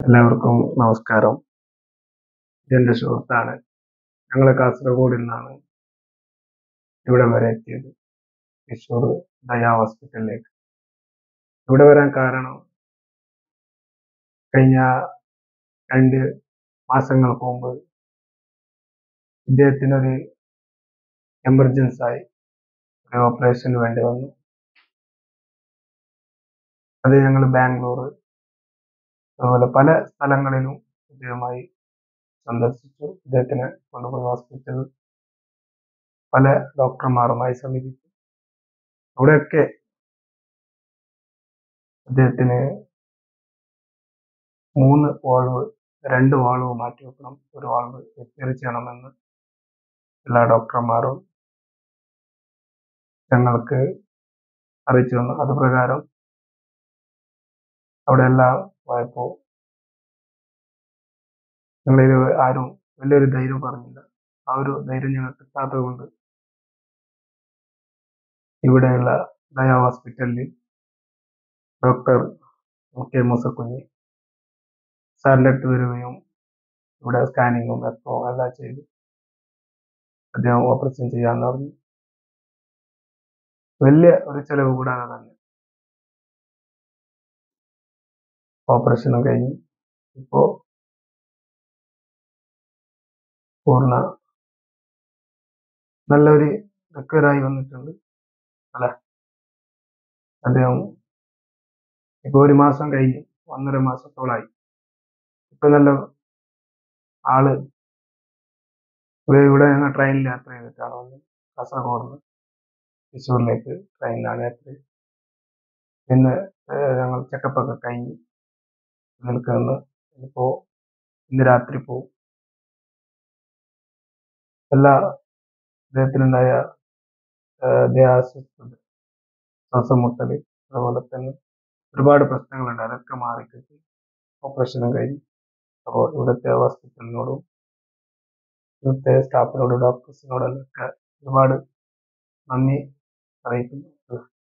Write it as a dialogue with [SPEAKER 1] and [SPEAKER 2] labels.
[SPEAKER 1] എല്ലാവർക്കും നമസ്കാരം ഇതെന്റെ സുഹൃത്താണ് ഞങ്ങൾ കാസർഗോഡിൽ നിന്നാണ് ഇവിടെ വരെ എത്തിയത് തൃശ്ശൂർ ദയാ ഹോസ്പിറ്റലിലേക്ക് ഇവിടെ വരാൻ കാരണം കഴിഞ്ഞ രണ്ട് മാസങ്ങൾക്ക് മുമ്പ് ഇദ്ദേഹത്തിനൊരു എമർജൻസി ആയി ഒരു ഓപ്പറേഷന് വേണ്ടി വന്നു അത് ഞങ്ങൾ ബാംഗ്ലൂർ അതുപോലെ പല സ്ഥലങ്ങളിലും ഇദ്ദേഹമായി സന്ദർശിച്ചു ഇദ്ദേഹത്തിനെ കൊണ്ടുപോയി ഹോസ്പിറ്റലിൽ പല ഡോക്ടർമാരുമായി സമീപിച്ചു അവിടെയൊക്കെ അദ്ദേഹത്തിന് മൂന്ന് വാൾവ് രണ്ട് വാൾവ് മാറ്റി വെക്കണം ഒരു വാൾവ് റിപ്പയർ ചെയ്യണമെന്ന് എല്ലാ ഡോക്ടർമാരും ഞങ്ങൾക്ക് അറിയിച്ചു തന്നു അത് പ്രകാരം അവിടെ എല്ലാം പോയപ്പോൾ ഞങ്ങളിൽ ആരും വലിയൊരു ധൈര്യം പറഞ്ഞില്ല ആ ഒരു ധൈര്യം ഞങ്ങൾക്ക് കിട്ടാത്തത് കൊണ്ട് ഇവിടെയുള്ള ദയ ഹോസ്പിറ്റലിൽ ഡോക്ടർ കെ മൂസക്കുഞ്ഞി സാറിൻ്റെ അടുത്ത് വരികയും ഇവിടെ സ്കാനിങ്ങും എക്കോ എല്ലാം ചെയ്തു അദ്ദേഹം ഓപ്പറേഷൻ ചെയ്യാന്ന് പറഞ്ഞു വലിയ ഒരു ചെലവ് കൂടാതെ തന്നെ ഓപ്പറേഷനും കഴിഞ്ഞു ഇപ്പോ പൂർണ്ണ നല്ലൊരു റിക്കവറായി വന്നിട്ടുണ്ട് അല്ലെ അദ്ദേഹം ഇപ്പൊ ഒരു മാസം കഴിഞ്ഞു ഒന്നര മാസത്തോളായി ഇപ്പൊ നല്ല ആള് ഇവിടെ ഇവിടെ ഞങ്ങൾ ട്രെയിനിൽ യാത്ര ചെയ്തിട്ടാണ് വന്നത് കാസർഗോഡ് നിന്ന് തൃശ്ശൂരിലേക്ക് ട്രെയിനിലാണ് യാത്ര ചെയ്തത് ഇന്ന് ഏഹ് ഞങ്ങൾ ചെക്കപ്പ് ഒക്കെ കഴിഞ്ഞ് നിൽക്കുന്നു ഇപ്പോ ഇന്ന് രാത്രി പോവും എല്ലാ അദ്ദേഹത്തിനുണ്ടായ ഏഹ് ദേഹാസ്വസ്ഥത ശ്വാസം മുട്ടല് അതുപോലെ തന്നെ ഒരുപാട് പ്രശ്നങ്ങളുണ്ട് അതൊക്കെ മാറിക്കിട്ടി ഓപ്പറേഷനും കഴിഞ്ഞു അപ്പോൾ ഇവിടുത്തെ ഹോസ്പിറ്റലിനോടും ഇവിടുത്തെ സ്റ്റാഫിനോടും ഡോക്ടേഴ്സിനോടും ഒക്കെ ഒരുപാട് നന്ദി അറിയിക്കുന്നു